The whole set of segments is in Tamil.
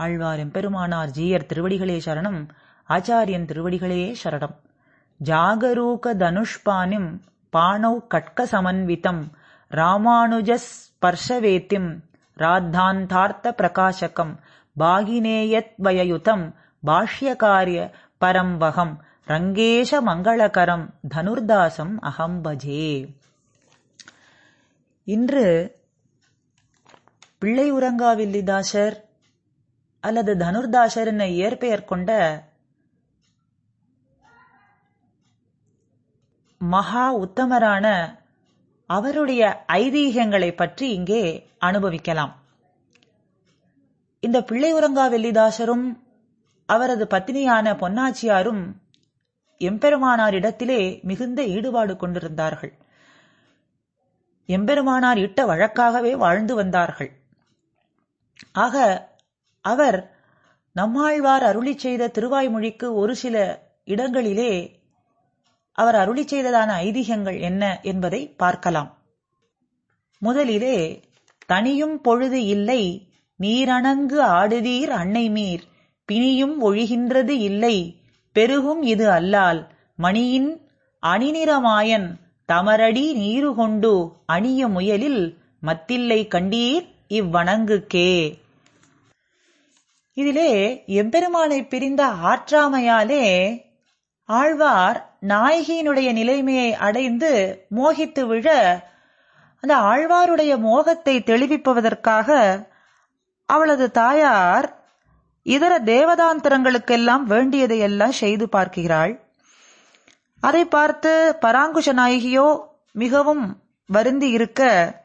ஆழ்வார் எம்பெருமானார் ஜீயர் திருவடிகளே சரணம் ஆச்சாரியன் திருவடிகளே சரணம் ஜாகரூக தனுஷ்பானிம் பாணௌ கட்க சமன்விதம் ராமானுஜ ஸ்பர்ஷவேத்திம் ராத்தாந்தார்த்த பிரகாசகம் பாகினேயத் வயயுதம் பாஷ்யகாரிய பரம் வகம் ரங்கேஷ மங்களகரம் தனுர்தாசம் அகம் பஜே இன்று பிள்ளை உறங்காவில்லிதாசர் அல்லது தனுர்தாசர் என இயற்பெயர் கொண்ட மகா உத்தமரான அவருடைய ஐதீகங்களை பற்றி இங்கே அனுபவிக்கலாம் இந்த பிள்ளை உறங்கா வெள்ளிதாசரும் அவரது பத்தினியான பொன்னாச்சியாரும் எம்பெருமானாரிடத்திலே மிகுந்த ஈடுபாடு கொண்டிருந்தார்கள் எம்பெருமானார் இட்ட வழக்காகவே வாழ்ந்து வந்தார்கள் ஆக அவர் நம்மாழ்வார் அருளி செய்த திருவாய்மொழிக்கு ஒரு சில இடங்களிலே அவர் அருளி செய்ததான ஐதீகங்கள் என்ன என்பதை பார்க்கலாம் முதலிலே தனியும் பொழுது இல்லை நீரணங்கு ஆடுதீர் அன்னை மீர் பிணியும் ஒழிகின்றது இல்லை பெருகும் இது அல்லால் மணியின் அணிநிறமாயன் தமரடி நீரு கொண்டு அணிய முயலில் மத்தில்லை கண்டீர் இவ்வணங்குக்கே இதிலே எம்பெருமானை பிரிந்த ஆற்றாமையாலே ஆழ்வார் நாயகியினுடைய நிலைமையை அடைந்து மோகித்து விழ அந்த ஆழ்வாருடைய மோகத்தை தெளிவிப்பதற்காக அவளது தாயார் இதர தேவதாந்திரங்களுக்கெல்லாம் வேண்டியதையெல்லாம் செய்து பார்க்கிறாள் அதை பார்த்து பராங்குஷ நாயகியோ மிகவும் வருந்தி இருக்க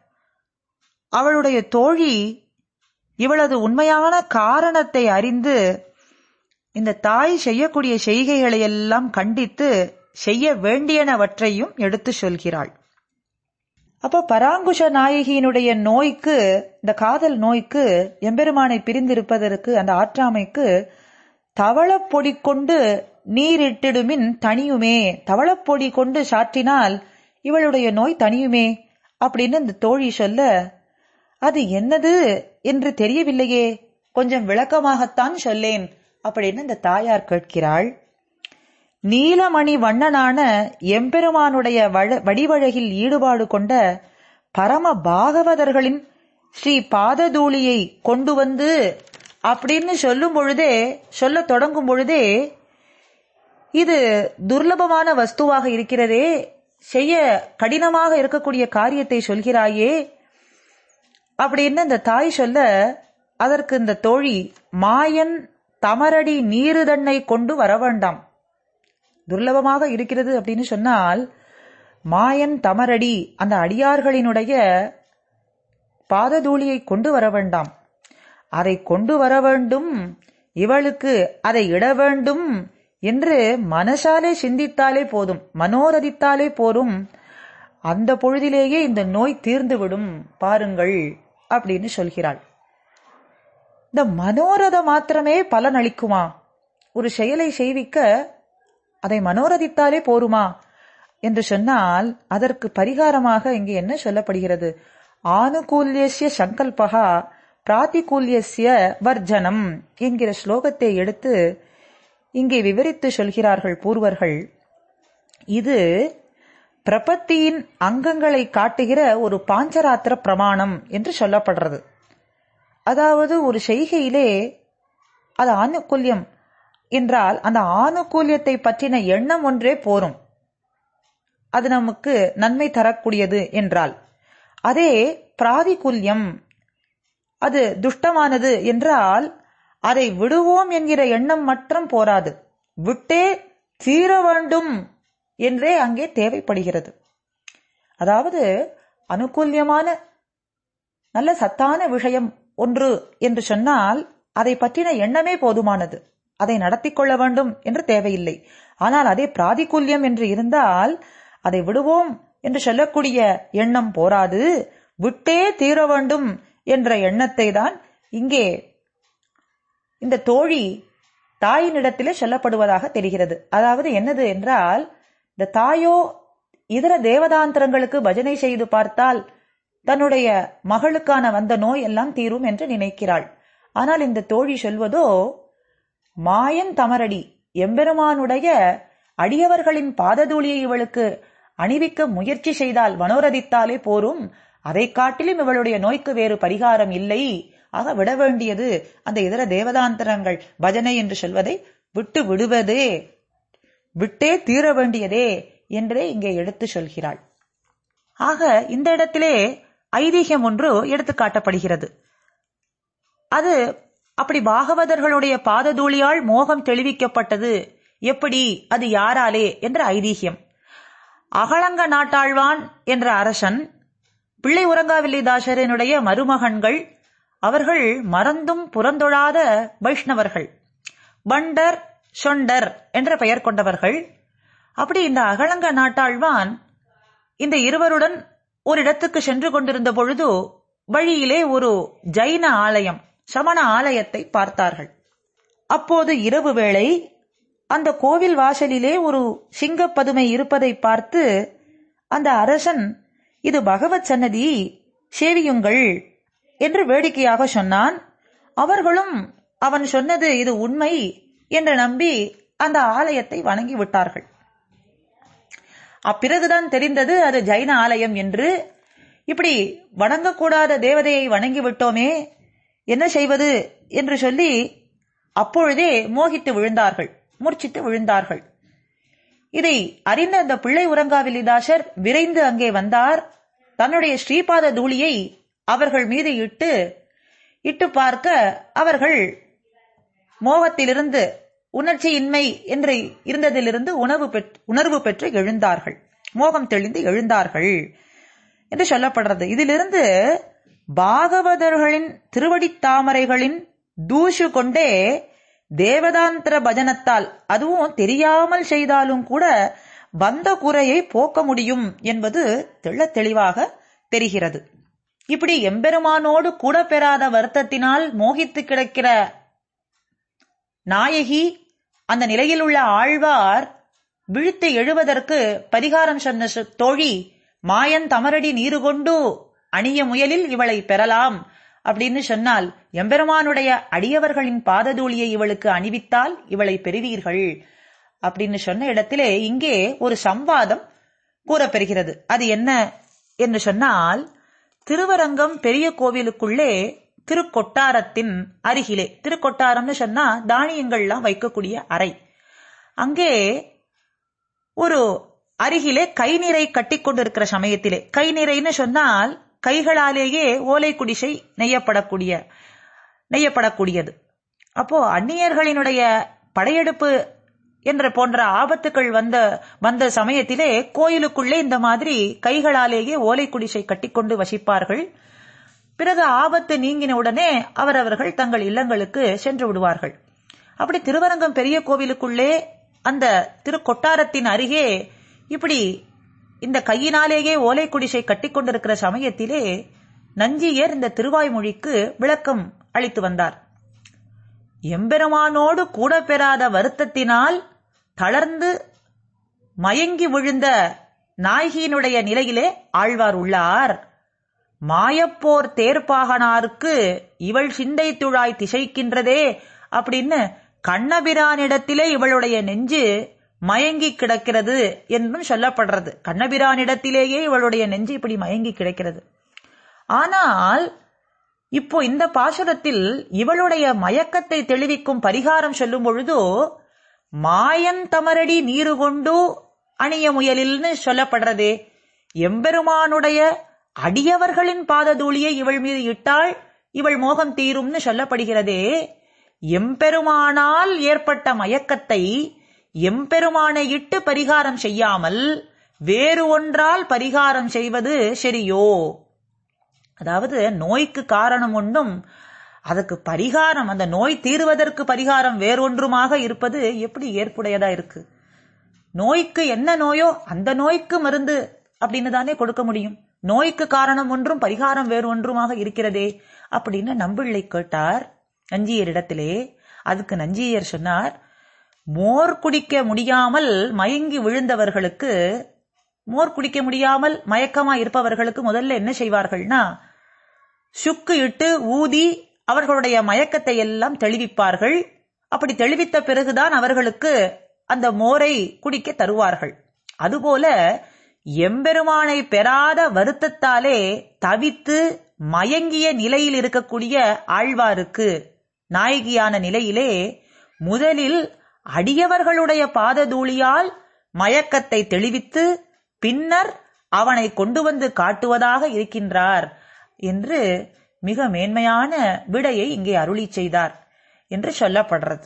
அவளுடைய தோழி இவளது உண்மையான காரணத்தை அறிந்து இந்த தாய் செய்யக்கூடிய செய்கைகளை எல்லாம் கண்டித்து செய்ய வேண்டியனவற்றையும் எடுத்து சொல்கிறாள் அப்போ பராங்குஷ நாயகியினுடைய நோய்க்கு இந்த காதல் நோய்க்கு எம்பெருமானை பிரிந்திருப்பதற்கு அந்த ஆற்றாமைக்கு தவளப்பொடி கொண்டு நீரிட்டிடுமின் தனியுமே தவளப்பொடி கொண்டு சாற்றினால் இவளுடைய நோய் தனியுமே அப்படின்னு இந்த தோழி சொல்ல அது என்னது என்று தெரியவில்லையே கொஞ்சம் விளக்கமாகத்தான் சொல்லேன் அப்படின்னு இந்த தாயார் கேட்கிறாள் நீலமணி வண்ணனான எம்பெருமானுடைய வடிவழகில் ஈடுபாடு கொண்ட பரம பாகவதர்களின் ஸ்ரீ பாததூளியை கொண்டு வந்து அப்படின்னு சொல்லும் பொழுதே சொல்ல தொடங்கும் பொழுதே இது துர்லபமான வஸ்துவாக இருக்கிறதே செய்ய கடினமாக இருக்கக்கூடிய காரியத்தை சொல்கிறாயே அப்படின்னு இந்த தாய் சொல்ல அதற்கு இந்த தோழி மாயன் தமரடி நீரு தன்னை கொண்டு வர வேண்டாம் துர்லபமாக இருக்கிறது அப்படின்னு சொன்னால் மாயன் தமரடி அந்த அடியார்களினுடைய பாததூளியை கொண்டு வர வேண்டாம் அதை கொண்டு வர வேண்டும் இவளுக்கு அதை இட வேண்டும் என்று மனசாலே சிந்தித்தாலே போதும் மனோரதித்தாலே போதும் அந்த பொழுதிலேயே இந்த நோய் தீர்ந்துவிடும் பாருங்கள் அப்படின்னு சொல்கிறாள் இந்த மனோரதம் மாத்திரமே பலன் அளிக்குமா ஒரு செயலை செய்விக்க அதை மனோரதித்தாலே போருமா என்று சொன்னால் அதற்கு பரிகாரமாக இங்கு என்ன சொல்லப்படுகிறது ஆனுகூல்யசிய சங்கல்பகா பிராத்திகூல்யசிய வர்ஜனம் என்கிற ஸ்லோகத்தை எடுத்து இங்கே விவரித்து சொல்கிறார்கள் பூர்வர்கள் இது பிரபத்தியின் அங்கங்களை காட்டுகிற ஒரு பாஞ்சராத்திர பிரமாணம் என்று சொல்லப்படுறது அதாவது ஒரு செய்கையிலே அது ஆணுக்கூல்யம் என்றால் அந்த ஆணுக்கூல்யத்தை பற்றின எண்ணம் ஒன்றே போரும் அது நமக்கு நன்மை தரக்கூடியது என்றால் அதே பிராதிகூல்யம் அது துஷ்டமானது என்றால் அதை விடுவோம் என்கிற எண்ணம் மட்டும் போராது விட்டே தீர வேண்டும் என்றே அங்கே தேவைப்படுகிறது அதாவது அனுகூல்யமான நல்ல சத்தான விஷயம் ஒன்று என்று சொன்னால் அதை பற்றின எண்ணமே போதுமானது அதை நடத்தி கொள்ள வேண்டும் என்று தேவையில்லை ஆனால் அதே பிராதிகூல்யம் என்று இருந்தால் அதை விடுவோம் என்று சொல்லக்கூடிய எண்ணம் போராது விட்டே தீர வேண்டும் என்ற எண்ணத்தை தான் இங்கே இந்த தோழி தாயினிடத்திலே சொல்லப்படுவதாக தெரிகிறது அதாவது என்னது என்றால் இந்த தாயோ இதர தேவதாந்திரங்களுக்கு பஜனை செய்து பார்த்தால் தன்னுடைய மகளுக்கான வந்த நோய் எல்லாம் தீரும் என்று நினைக்கிறாள் ஆனால் இந்த தோழி சொல்வதோ மாயன் தமரடி எம்பெருமானுடைய அடியவர்களின் பாததூளியை இவளுக்கு அணிவிக்க முயற்சி செய்தால் மனோரதித்தாலே போரும் அதை காட்டிலும் இவளுடைய நோய்க்கு வேறு பரிகாரம் இல்லை ஆக விட வேண்டியது அந்த இதர தேவதாந்தரங்கள் பஜனை என்று சொல்வதை விட்டு விடுவதே விட்டே தீர வேண்டியதே என்றே இங்கே எடுத்து சொல்கிறாள் ஆக இந்த இடத்திலே ஐதீகம் ஒன்று எடுத்து காட்டப்படுகிறது அது அப்படி பாகவதர்களுடைய பாததூளியால் மோகம் தெளிவிக்கப்பட்டது எப்படி அது யாராலே என்ற ஐதீகம் அகலங்க நாட்டாழ்வான் என்ற அரசன் பிள்ளை உறங்காவில்லிதாசரனுடைய மருமகன்கள் அவர்கள் மறந்தும் புறந்தொழாத வைஷ்ணவர்கள் பண்டர் சொண்டர் என்ற பெயர் கொண்டவர்கள் அப்படி இந்த அகலங்க நாட்டாழ்வான் இந்த இருவருடன் ஒரு இடத்துக்கு சென்று கொண்டிருந்த பொழுது வழியிலே ஒரு ஜைன ஆலயம் சமண ஆலயத்தை பார்த்தார்கள் அப்போது இரவு வேளை அந்த கோவில் வாசலிலே ஒரு சிங்கப்பதுமை இருப்பதை பார்த்து அந்த அரசன் இது பகவத் சன்னதி சேவியுங்கள் என்று வேடிக்கையாக சொன்னான் அவர்களும் அவன் சொன்னது இது உண்மை என்று நம்பி அந்த ஆலயத்தை வணங்கி விட்டார்கள் அப்பிறகுதான் தெரிந்தது அது ஜைன ஆலயம் என்று இப்படி வணங்கக்கூடாத தேவதையை வணங்கி விட்டோமே என்ன செய்வது என்று சொல்லி அப்பொழுதே மோகித்து விழுந்தார்கள் மூர்ச்சித்து விழுந்தார்கள் இதை அறிந்த அந்த பிள்ளை உறங்காவில்லிதாசர் விரைந்து அங்கே வந்தார் தன்னுடைய ஸ்ரீபாத தூளியை அவர்கள் மீது இட்டு இட்டு பார்க்க அவர்கள் மோகத்திலிருந்து உணர்ச்சியின்மை என்று இருந்ததிலிருந்து உணவு பெற்று உணர்வு பெற்று எழுந்தார்கள் மோகம் தெளிந்து எழுந்தார்கள் என்று சொல்லப்படுறது இதிலிருந்து பாகவதர்களின் திருவடித் தாமரைகளின் தூசு கொண்டே தேவதாந்திர பஜனத்தால் அதுவும் தெரியாமல் செய்தாலும் கூட வந்த குறையை போக்க முடியும் என்பது தெள்ள தெளிவாக தெரிகிறது இப்படி எம்பெருமானோடு கூட பெறாத வருத்தத்தினால் மோகித்து கிடக்கிற நாயகி அந்த நிலையில் உள்ள ஆழ்வார் விழித்து எழுவதற்கு பரிகாரம் சொன்ன சு- தோழி மாயன் தமரடி நீரு கொண்டு அணிய முயலில் இவளை பெறலாம் அப்படின்னு சொன்னால் எம்பெருமானுடைய அடியவர்களின் பாததூளியை இவளுக்கு அணிவித்தால் இவளை பெறுவீர்கள் அப்படின்னு சொன்ன இடத்திலே இங்கே ஒரு சம்வாதம் கூறப்பெறுகிறது அது என்ன என்று சொன்னால் திருவரங்கம் பெரிய கோவிலுக்குள்ளே திருக்கொட்டாரத்தின் அருகிலே திருக்கொட்டாரம்னு சொன்னா தானியங்கள்லாம் வைக்கக்கூடிய அறை அங்கே ஒரு அருகிலே கை நிறை கட்டி கொண்டிருக்கிற சமயத்திலே கை நிறைன்னு சொன்னால் கைகளாலேயே ஓலை குடிசை நெய்யப்படக்கூடிய நெய்யப்படக்கூடியது அப்போ அந்நியர்களினுடைய படையெடுப்பு என்ற போன்ற ஆபத்துக்கள் வந்த வந்த சமயத்திலே கோயிலுக்குள்ளே இந்த மாதிரி கைகளாலேயே ஓலை குடிசை கட்டிக்கொண்டு வசிப்பார்கள் பிறகு ஆபத்து நீங்கின உடனே அவரவர்கள் தங்கள் இல்லங்களுக்கு சென்று விடுவார்கள் அப்படி திருவரங்கம் பெரிய கோவிலுக்குள்ளே அந்த திருக்கொட்டாரத்தின் அருகே இப்படி இந்த கையினாலேயே ஓலை குடிசை கட்டிக்கொண்டிருக்கிற சமயத்திலே நஞ்சியர் இந்த திருவாய்மொழிக்கு விளக்கம் அளித்து வந்தார் எம்பெருமானோடு கூட பெறாத வருத்தத்தினால் தளர்ந்து மயங்கி விழுந்த நாயகியினுடைய நிலையிலே ஆழ்வார் உள்ளார் மாயப்போர் தேர்ப்பாகனாருக்கு இவள் சிந்தை துழாய் திசைக்கின்றதே அப்படின்னு கண்ணபிரானிடத்திலே இவளுடைய நெஞ்சு மயங்கி கிடக்கிறது என்றும் சொல்லப்படுறது கண்ணபிரானிடத்திலேயே இவளுடைய நெஞ்சு இப்படி மயங்கி கிடக்கிறது ஆனால் இப்போ இந்த பாசுரத்தில் இவளுடைய மயக்கத்தை தெளிவிக்கும் பரிகாரம் சொல்லும் பொழுதோ மாயன் தமரடி நீரு கொண்டு அணிய முயலில்னு சொல்லப்படுறதே எம்பெருமானுடைய அடியவர்களின் பாததூளியை இவள் மீது இட்டால் இவள் மோகம் தீரும்னு சொல்லப்படுகிறதே எம்பெருமானால் ஏற்பட்ட மயக்கத்தை எம்பெருமானை இட்டு பரிகாரம் செய்யாமல் வேறு ஒன்றால் பரிகாரம் செய்வது சரியோ அதாவது நோய்க்கு காரணம் ஒன்றும் அதுக்கு பரிகாரம் அந்த நோய் தீருவதற்கு பரிகாரம் வேறொன்றுமாக இருப்பது எப்படி ஏற்புடையதா இருக்கு நோய்க்கு என்ன நோயோ அந்த நோய்க்கு மருந்து அப்படின்னு தானே கொடுக்க முடியும் நோய்க்கு காரணம் ஒன்றும் பரிகாரம் வேறு ஒன்றுமாக இருக்கிறதே அப்படின்னு நம்பிள்ளை கேட்டார் நஞ்சியரிடத்திலே அதுக்கு நஞ்சியர் சொன்னார் மோர் குடிக்க முடியாமல் மயங்கி விழுந்தவர்களுக்கு மோர் குடிக்க முடியாமல் மயக்கமா இருப்பவர்களுக்கு முதல்ல என்ன செய்வார்கள்னா சுக்கு இட்டு ஊதி அவர்களுடைய மயக்கத்தை எல்லாம் தெளிவிப்பார்கள் அப்படி தெளிவித்த பிறகுதான் அவர்களுக்கு அந்த மோரை குடிக்க தருவார்கள் அதுபோல எம்பெருமானை பெறாத வருத்தத்தாலே தவித்து மயங்கிய நிலையில் இருக்கக்கூடிய ஆழ்வாருக்கு நாயகியான நிலையிலே முதலில் அடியவர்களுடைய பாததூளியால் மயக்கத்தை தெளிவித்து பின்னர் அவனை கொண்டு வந்து காட்டுவதாக இருக்கின்றார் என்று மிக மேன்மையான விடையை இங்கே அருளி செய்தார் என்று சொல்லப்படுறது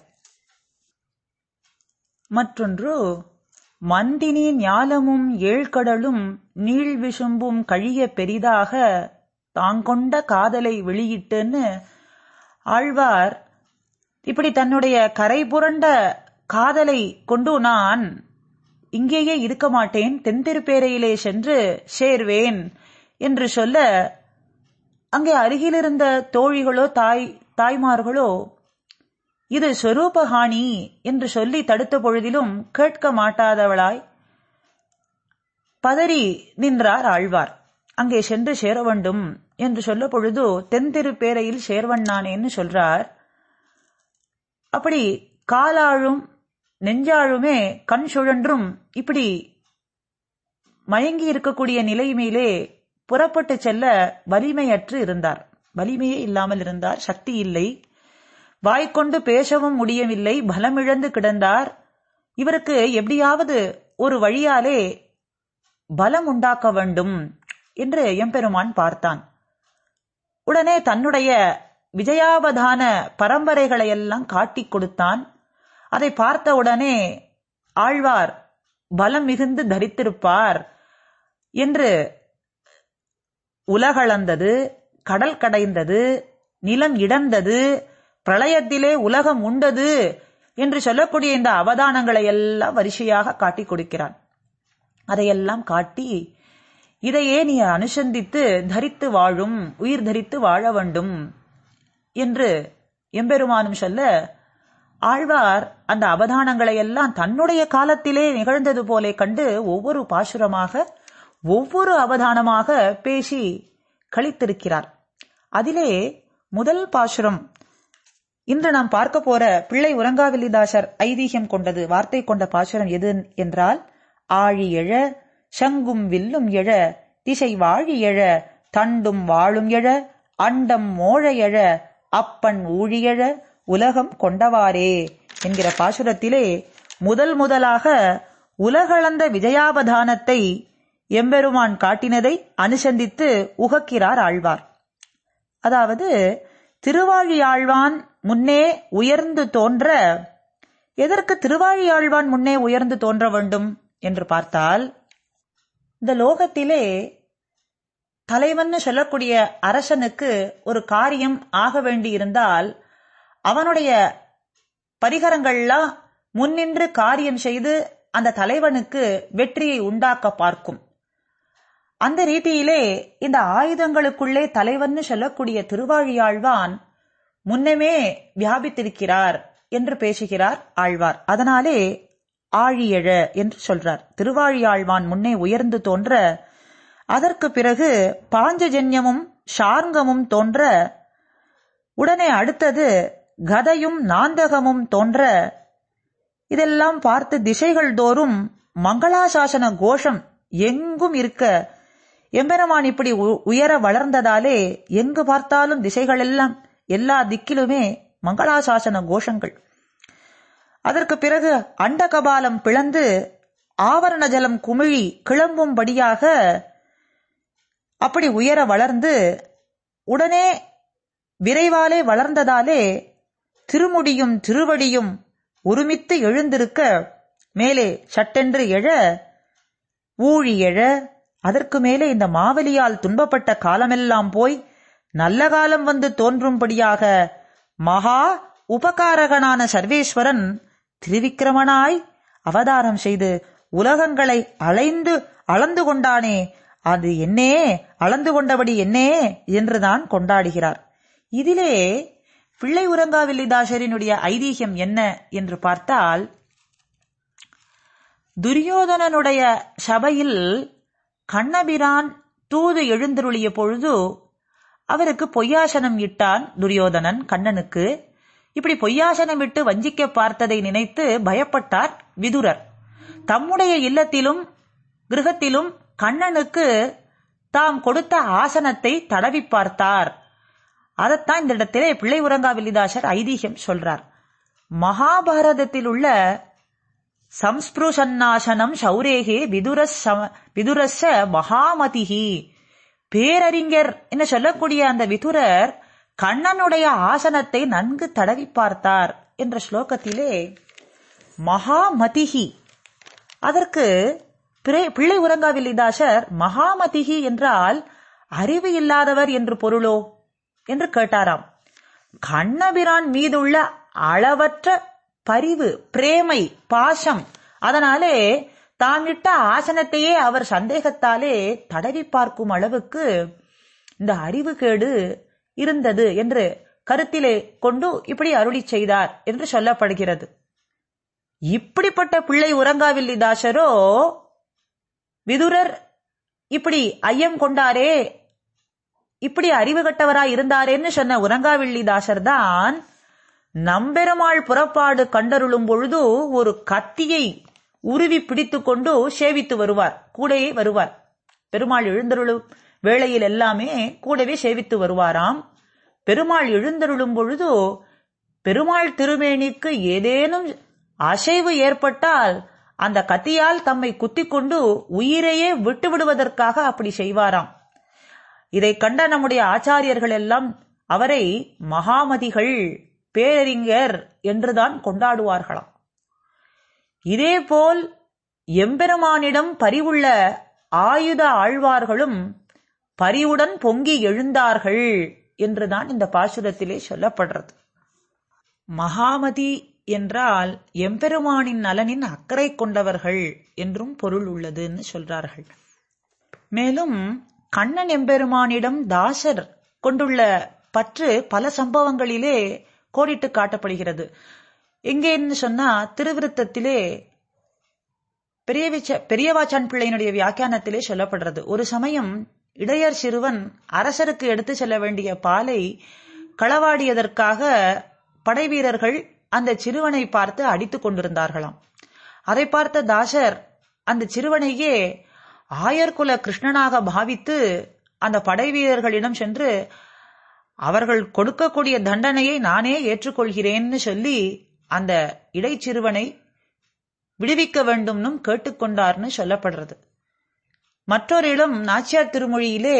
மற்றொன்று மந்தினி ஞாலமும் ஏழ்கடலும் நீள் விசும்பும் கழிய பெரிதாக தாங்கொண்ட காதலை வெளியிட்டுன்னு ஆழ்வார் இப்படி தன்னுடைய கரை புரண்ட காதலை கொண்டு நான் இங்கேயே இருக்க மாட்டேன் தென்திருப்பேரையிலே சென்று சேர்வேன் என்று சொல்ல அங்கே அருகிலிருந்த தோழிகளோ தாய் தாய்மார்களோ இது ஸ்வரூபஹானி என்று சொல்லி தடுத்த பொழுதிலும் கேட்க மாட்டாதவளாய் பதறி நின்றார் ஆழ்வார் அங்கே சென்று சேர வேண்டும் என்று சொல்ல பொழுது தென்திருப்பேரையில் சேர்வண்ணானேன்னு சொல்றார் அப்படி காலாழும் நெஞ்சாழுமே கண் சுழன்றும் இப்படி மயங்கி இருக்கக்கூடிய நிலைமையிலே புறப்பட்டு செல்ல வலிமையற்று இருந்தார் வலிமையே இல்லாமல் இருந்தார் சக்தி இல்லை வாய்க்கொண்டு பேசவும் முடியவில்லை பலமிழந்து கிடந்தார் இவருக்கு எப்படியாவது ஒரு வழியாலே பலம் உண்டாக்க வேண்டும் என்று எம்பெருமான் பார்த்தான் உடனே தன்னுடைய விஜயாவதான பரம்பரைகளை எல்லாம் காட்டிக் கொடுத்தான் அதை பார்த்த உடனே ஆழ்வார் பலம் மிகுந்து தரித்திருப்பார் என்று உலகளந்தது கடல் கடைந்தது நிலம் இடர்ந்தது பிரளயத்திலே உலகம் உண்டது என்று சொல்லக்கூடிய இந்த அவதானங்களை எல்லாம் வரிசையாக காட்டிக் கொடுக்கிறான் அதையெல்லாம் காட்டி இதையே நீ அனுசந்தித்து தரித்து வாழும் உயிர் தரித்து வாழ வேண்டும் என்று எம்பெருமானும் சொல்ல ஆழ்வார் அந்த அவதானங்களை எல்லாம் தன்னுடைய காலத்திலே நிகழ்ந்தது போலே கண்டு ஒவ்வொரு பாசுரமாக ஒவ்வொரு அவதானமாக பேசி கழித்திருக்கிறார் அதிலே முதல் பாசுரம் இன்று நாம் பார்க்க போற பிள்ளை உறங்காவில்லிதாசர் ஐதீகம் கொண்டது வார்த்தை கொண்ட பாசுரம் எது என்றால் ஆழி எழ சங்கும் வில்லும் எழ திசை வாழி எழ தண்டும் வாழும் எழ அண்டம் மோழ எழ அப்பன் ஊழியழ உலகம் கொண்டவாரே என்கிற பாசுரத்திலே முதல் முதலாக உலகளந்த விஜயாபதானத்தை எம்பெருமான் காட்டினதை அனுசந்தித்து உகக்கிறார் ஆழ்வார் அதாவது திருவாழியாழ்வான் முன்னே உயர்ந்து தோன்ற எதற்கு திருவாழியாழ்வான் முன்னே உயர்ந்து தோன்ற வேண்டும் என்று பார்த்தால் இந்த லோகத்திலே தலைவன் சொல்லக்கூடிய அரசனுக்கு ஒரு காரியம் ஆக வேண்டியிருந்தால் அவனுடைய பரிகரங்கள்லாம் முன்னின்று காரியம் செய்து அந்த தலைவனுக்கு வெற்றியை உண்டாக்க பார்க்கும் அந்த ரீதியிலே இந்த ஆயுதங்களுக்குள்ளே தலைவன் சொல்லக்கூடிய திருவாழியாழ்வான் முன்னமே வியாபித்திருக்கிறார் என்று பேசுகிறார் ஆழ்வார் அதனாலே ஆழியழ என்று சொல்றார் திருவாழியாழ்வான் முன்னே உயர்ந்து தோன்ற அதற்கு பிறகு பாஞ்சஜன்யமும் ஷார்ங்கமும் தோன்ற உடனே அடுத்தது கதையும் நாந்தகமும் தோன்ற இதெல்லாம் பார்த்து திசைகள் தோறும் மங்களாசாசன கோஷம் எங்கும் இருக்க எம்பெருமான் இப்படி உயர வளர்ந்ததாலே எங்கு பார்த்தாலும் திசைகள் எல்லாம் எல்லா திக்கிலுமே மங்களாசாசன கோஷங்கள் அதற்கு பிறகு அண்டகபாலம் பிளந்து ஆவரண ஜலம் குமிழி கிளம்பும்படியாக அப்படி உயர வளர்ந்து உடனே விரைவாலே வளர்ந்ததாலே திருமுடியும் திருவடியும் ஒருமித்து எழுந்திருக்க மேலே சட்டென்று எழ ஊழி எழ அதற்கு மேலே இந்த மாவலியால் துன்பப்பட்ட காலமெல்லாம் போய் நல்ல காலம் வந்து தோன்றும்படியாக மகா உபகாரகனான சர்வேஸ்வரன் திருவிக்கிரமனாய் அவதாரம் செய்து உலகங்களை அலைந்து அளந்து கொண்டானே அது என்னே அளந்து கொண்டபடி என்னே என்றுதான் கொண்டாடுகிறார் இதிலே பிள்ளை உறங்காவில்லிதாசரினுடைய ஐதீகம் என்ன என்று பார்த்தால் துரியோதனனுடைய சபையில் கண்ணபிரான் தூது எழுந்தருளிய பொழுது அவருக்கு பொய்யாசனம் இட்டான் துரியோதனன் கண்ணனுக்கு இப்படி பொய்யாசனம் இட்டு வஞ்சிக்க பார்த்ததை நினைத்து பயப்பட்டார் விதுரர் தம்முடைய இல்லத்திலும் கிரகத்திலும் கண்ணனுக்கு தாம் கொடுத்த ஆசனத்தை தடவி பார்த்தார் அதைத்தான் இந்த இடத்திலே பிள்ளை உறங்கா வில்லிதாசர் ஐதீகம் சொல்றார் மகாபாரதத்தில் உள்ள சம்ஸ்பிருஷன்னாசனம் சௌரேகே விதுரஸ் விதுரஸ மகாமதிஹி பேரறிஞர் என்று சொல்லக்கூடிய அந்த விதுரர் கண்ணனுடைய ஆசனத்தை நன்கு தடவி பார்த்தார் என்ற ஸ்லோகத்திலே மகாமதிஹி அதற்கு பிள்ளை உறங்காவில்லிதாசர் மகாமதிஹி என்றால் அறிவு இல்லாதவர் என்று பொருளோ என்று கேட்டாராம் கண்ணபிரான் மீதுள்ள அளவற்ற பரிவு பிரேமை பாசம் அதனாலே தான் இட்ட ஆசனத்தையே அவர் சந்தேகத்தாலே தடவி பார்க்கும் அளவுக்கு இந்த அறிவுகேடு இருந்தது என்று கருத்திலே கொண்டு இப்படி அருளி செய்தார் என்று சொல்லப்படுகிறது இப்படிப்பட்ட பிள்ளை உறங்காவில்லி தாசரோ விதுரர் இப்படி ஐயம் கொண்டாரே இப்படி அறிவு கட்டவராய் இருந்தாரேன்னு சொன்ன உறங்காவில்லி தாசர் தான் நம்பெருமாள் புறப்பாடு கண்டருளும் பொழுது ஒரு கத்தியை உருவி பிடித்து கொண்டு சேவித்து வருவார் கூடவே வருவார் பெருமாள் எழுந்தருளும் வேளையில் எல்லாமே கூடவே சேவித்து வருவாராம் பெருமாள் எழுந்தருளும் பொழுது பெருமாள் திருமேனிக்கு ஏதேனும் அசைவு ஏற்பட்டால் அந்த கத்தியால் தம்மை குத்திக் கொண்டு உயிரையே விட்டு விடுவதற்காக அப்படி செய்வாராம் இதை கண்ட நம்முடைய ஆச்சாரியர்கள் எல்லாம் அவரை மகாமதிகள் பேரறிஞர் என்றுதான் கொண்டாடுவார்களாம் இதேபோல் எம்பெருமானிடம் பரிவுள்ள ஆயுத ஆழ்வார்களும் பரிவுடன் பொங்கி எழுந்தார்கள் என்றுதான் இந்த பாசுரத்திலே சொல்லப்படுறது மகாமதி என்றால் எம்பெருமானின் நலனின் அக்கறை கொண்டவர்கள் என்றும் பொருள் உள்ளதுன்னு சொல்றார்கள் மேலும் கண்ணன் எம்பெருமானிடம் தாசர் கொண்டுள்ள பற்று பல சம்பவங்களிலே கோடிட்டு காட்டப்படுகிறது எங்கேன்னு சொன்னா திருவிருத்தத்திலே பெரியவிச்ச பெரியவாச்சான் பிள்ளையினுடைய வியாக்கியானத்திலே சொல்லப்படுறது ஒரு சமயம் இடையர் சிறுவன் அரசருக்கு எடுத்து செல்ல வேண்டிய பாலை களவாடியதற்காக படை வீரர்கள் அந்த சிறுவனை பார்த்து அடித்துக் கொண்டிருந்தார்களாம் அதை பார்த்த தாசர் அந்த சிறுவனையே ஆயர்குல கிருஷ்ணனாக பாவித்து அந்த படை வீரர்களிடம் சென்று அவர்கள் கொடுக்கக்கூடிய தண்டனையை நானே ஏற்றுக்கொள்கிறேன்னு சொல்லி அந்த இடைச்சிறுவனை விடுவிக்க வேண்டும்னும் கேட்டுக்கொண்டார்னு சொல்லப்படுறது மற்றொரு இடம் நாச்சியார் திருமொழியிலே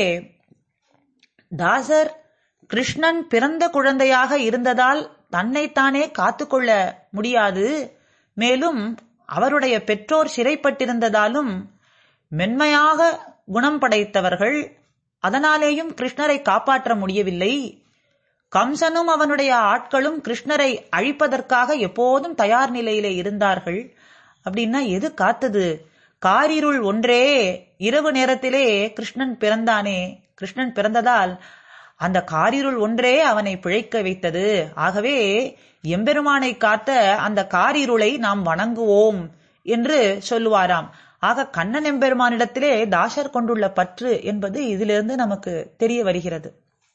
தாசர் கிருஷ்ணன் பிறந்த குழந்தையாக இருந்ததால் தன்னைத்தானே காத்துக்கொள்ள முடியாது மேலும் அவருடைய பெற்றோர் சிறைப்பட்டிருந்ததாலும் மென்மையாக குணம் படைத்தவர்கள் அதனாலேயும் கிருஷ்ணரை காப்பாற்ற முடியவில்லை கம்சனும் அவனுடைய ஆட்களும் கிருஷ்ணரை அழிப்பதற்காக எப்போதும் தயார் நிலையிலே இருந்தார்கள் அப்படின்னா எது காத்தது காரிருள் ஒன்றே இரவு நேரத்திலே கிருஷ்ணன் பிறந்தானே கிருஷ்ணன் பிறந்ததால் அந்த காரிருள் ஒன்றே அவனை பிழைக்க வைத்தது ஆகவே எம்பெருமானை காத்த அந்த காரிருளை நாம் வணங்குவோம் என்று சொல்லுவாராம் ஆக கண்ணன் எம்பெருமானிடத்திலே தாசர் கொண்டுள்ள பற்று என்பது இதிலிருந்து நமக்கு தெரிய வருகிறது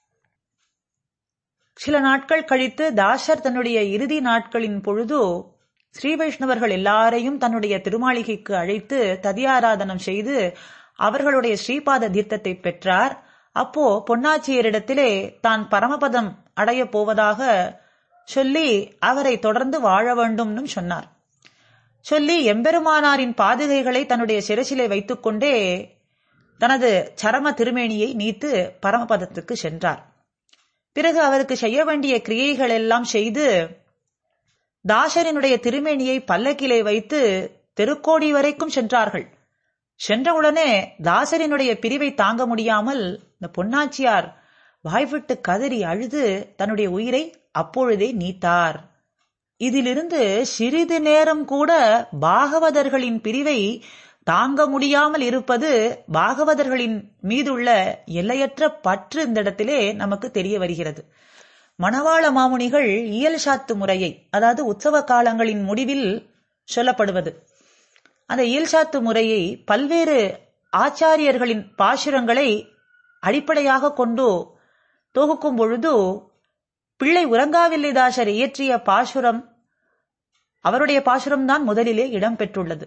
சில நாட்கள் கழித்து தாசர் தன்னுடைய இறுதி நாட்களின் பொழுது ஸ்ரீ வைஷ்ணவர்கள் எல்லாரையும் தன்னுடைய திருமாளிகைக்கு அழைத்து ததியாராதனம் செய்து அவர்களுடைய ஸ்ரீபாத தீர்த்தத்தை பெற்றார் அப்போ பொன்னாச்சியரிடத்திலே தான் பரமபதம் அடைய போவதாக சொல்லி அவரை தொடர்ந்து வாழ வேண்டும்னு சொன்னார் சொல்லி எம்பெருமானாரின் பாதுகைகளை தன்னுடைய சிரசிலே வைத்துக்கொண்டே தனது சரம திருமேனியை நீத்து பரமபதத்துக்கு சென்றார் பிறகு அவருக்கு செய்ய வேண்டிய கிரியைகள் எல்லாம் செய்து தாசரினுடைய திருமேனியை பல்லக்கிலே வைத்து தெருக்கோடி வரைக்கும் சென்றார்கள் சென்றவுடனே தாசரினுடைய பிரிவை தாங்க முடியாமல் இந்த பொன்னாச்சியார் வாய்விட்டு கதறி அழுது தன்னுடைய உயிரை அப்பொழுதே நீத்தார் இதிலிருந்து சிறிது நேரம் கூட பாகவதர்களின் பிரிவை தாங்க முடியாமல் இருப்பது பாகவதர்களின் மீதுள்ள எல்லையற்ற பற்று இந்த இடத்திலே நமக்கு தெரிய வருகிறது மணவாள மாமுனிகள் இயல் சாத்து முறையை அதாவது உற்சவ காலங்களின் முடிவில் சொல்லப்படுவது அந்த இயல் சாத்து முறையை பல்வேறு ஆச்சாரியர்களின் பாசுரங்களை அடிப்படையாக கொண்டு தொகுக்கும் பொழுது பிள்ளை உறங்காவில்லைதாசர் இயற்றிய பாசுரம் அவருடைய பாசுரம்தான் முதலிலே இடம்பெற்றுள்ளது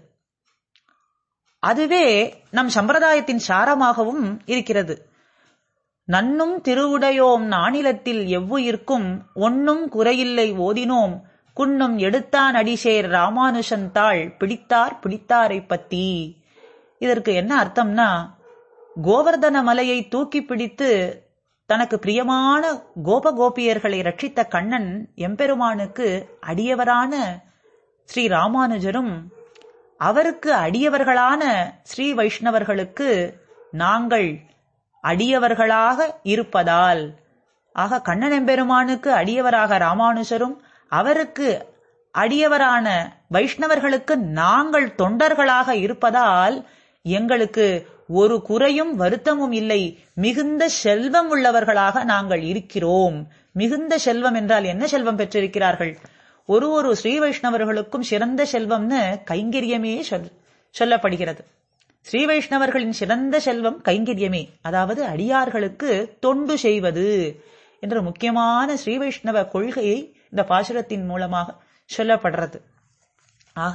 அதுவே நம் சம்பிரதாயத்தின் சாரமாகவும் இருக்கிறது நன்னும் திருவுடையோம் நானிலத்தில் எவ்வுயிர்க்கும் ஒன்னும் குறையில்லை ஓதினோம் குன்னும் எடுத்தான் அடிசேர் ராமானுஷன் தாள் பிடித்தார் பிடித்தாரை பத்தி இதற்கு என்ன அர்த்தம்னா கோவர்தன மலையை தூக்கி பிடித்து தனக்கு பிரியமான கோபகோபியர்களை ரட்சித்த கண்ணன் எம்பெருமானுக்கு அடியவரான ஸ்ரீ ராமானுஜரும் அவருக்கு அடியவர்களான ஸ்ரீ வைஷ்ணவர்களுக்கு நாங்கள் அடியவர்களாக இருப்பதால் ஆக கண்ணன் எம்பெருமானுக்கு அடியவராக ராமானுஜரும் அவருக்கு அடியவரான வைஷ்ணவர்களுக்கு நாங்கள் தொண்டர்களாக இருப்பதால் எங்களுக்கு ஒரு குறையும் வருத்தமும் இல்லை மிகுந்த செல்வம் உள்ளவர்களாக நாங்கள் இருக்கிறோம் மிகுந்த செல்வம் என்றால் என்ன செல்வம் பெற்றிருக்கிறார்கள் ஒரு ஒரு ஸ்ரீ வைஷ்ணவர்களுக்கும் சிறந்த செல்வம்னு கைங்கரியமே சொல் சொல்லப்படுகிறது ஸ்ரீ வைஷ்ணவர்களின் சிறந்த செல்வம் கைங்கரியமே அதாவது அடியார்களுக்கு தொண்டு செய்வது என்ற முக்கியமான ஸ்ரீ வைஷ்ணவ கொள்கையை இந்த பாசுரத்தின் மூலமாக சொல்லப்படுறது ஆக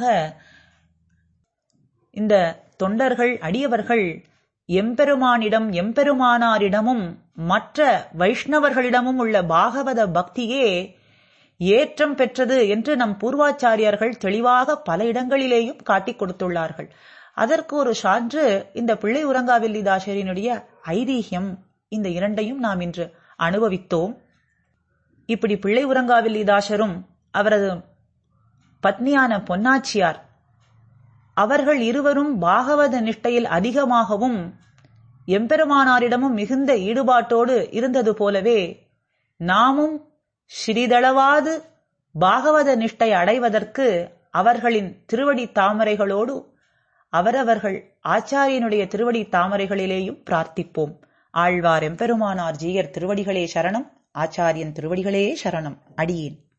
இந்த தொண்டர்கள் அடியவர்கள் எம்பெருமானிடம் எம்பெருமானாரிடமும் மற்ற வைஷ்ணவர்களிடமும் உள்ள பாகவத பக்தியே ஏற்றம் பெற்றது என்று நம் பூர்வாச்சாரியர்கள் தெளிவாக பல இடங்களிலேயும் காட்டிக் கொடுத்துள்ளார்கள் அதற்கு ஒரு சான்று இந்த பிள்ளை உறங்காவில்லிதாசரினுடைய ஐதீகம் இந்த இரண்டையும் நாம் இன்று அனுபவித்தோம் இப்படி பிள்ளை உறங்காவில்லிதாசரும் அவரது பத்னியான பொன்னாச்சியார் அவர்கள் இருவரும் பாகவத நிஷ்டையில் அதிகமாகவும் எம்பெருமானாரிடமும் மிகுந்த ஈடுபாட்டோடு இருந்தது போலவே நாமும் சிறிதளவாது பாகவத நிஷ்டை அடைவதற்கு அவர்களின் திருவடி தாமரைகளோடு அவரவர்கள் ஆச்சாரியனுடைய திருவடி தாமரைகளிலேயும் பிரார்த்திப்போம் ஆழ்வார் எம்பெருமானார் ஜீயர் திருவடிகளே சரணம் ஆச்சாரியன் திருவடிகளே சரணம் அடியேன்